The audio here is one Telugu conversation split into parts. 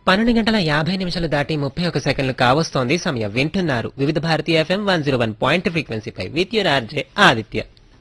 పన్నెండు గంటల యాభై నిమిషాలు దాటి ముప్పై ఒక సెకండ్లు కావస్తోంది సమయం వింటున్నారు Vividha Bharati FM one zero one point ఫ్రీక్వెన్సీపై విత్ యూర్ ఆర్జే ఆదిత్య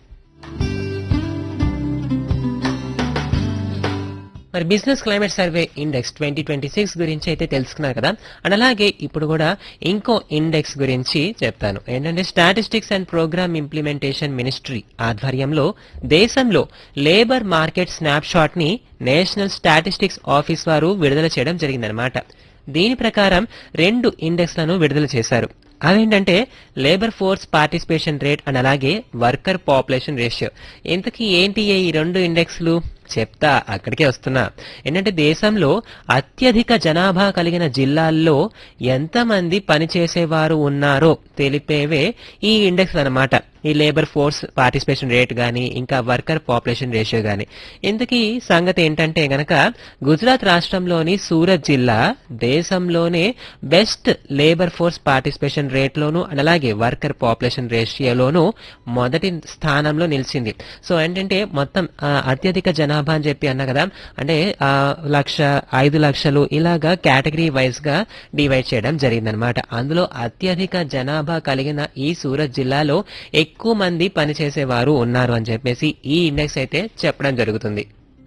మరి business climate survey index twenty twenty six గురించి అయితే తెలుసుకున్నారు కదా అండ్ అలాగే ఇప్పుడు కూడా ఇంకో ఇండెక్స్ గురించి చెప్తాను ఏంటంటే statistics and programme implementation ministry ఆధ్వర్యంలో దేశంలో లేబర్ మార్కెట్ స్నాప్ షాట్ ని నేషనల్ స్టాటిస్టిక్స్ ఆఫీస్ వారు విడుదల చేయడం జరిగిందనమాట దీని ప్రకారం రెండు ఇండెక్స్లను విడుదల చేశారు అవేంటంటే labour force participation rate and అలాగే వర్కర్ పాపులేషన్ రేషియో ఇంతకీ ఏంటి ఈ రెండు ఇండెక్స్లు చెప్తా అక్కడికే వస్తున్నా ఏంటంటే దేశంలో అత్యధిక జనాభా కలిగిన జిల్లాల్లో ఎంతమంది పనిచేసేవారు ఉన్నారో తెలిపేవే ఈ ఇండెక్స్ అన్నమాట ఈ లేబర్ ఫోర్స్ పార్టిసిపేషన్ రేట్ గాని ఇంకా వర్కర్ పాపులేషన్ రేషియో గాని ఇంతకీ సంగతి ఏంటంటే గనక గుజరాత్ రాష్ట్రంలోని సూరత్ జిల్లా దేశంలోనే బెస్ట్ లేబర్ ఫోర్స్ పార్టిసిపేషన్ రేట్లోను అండ్ అలాగే వర్కర్ పాపులేషన్ రేషియోలోను మొదటి స్థానంలో నిలిచింది సో ఏంటంటే మొత్తం ఆ, అత్యధిక జనాభా అని చెప్పి అన్నా కదా అంటే ఆ, లక్ష ఐదు లక్షలు ఇలాగా కేటగిరీ వైజ్ గా డివైడ్ చేయడం జరిగిందనమాట అందులో అత్యధిక జనాభా కలిగిన ఈ సూరత్ జిల్లాలో ఎక్కువ మంది పనిచేసేవారు ఉన్నారు అని చెప్పేసి ఈ ఇండెక్స్ అయితే చెప్పడం జరుగుతుంది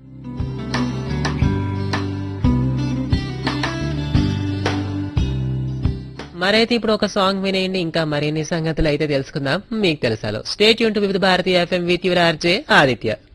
మరైతే ఇప్పుడు ఒక సాంగ్ వినేయండి ఇంకా మరిన్ని సంగతులు అయితే తెలుసుకుందాం మీకు తెలుసాలో స్టేట్ యూన్ to Vividha Bharati FM with your RJ Aditya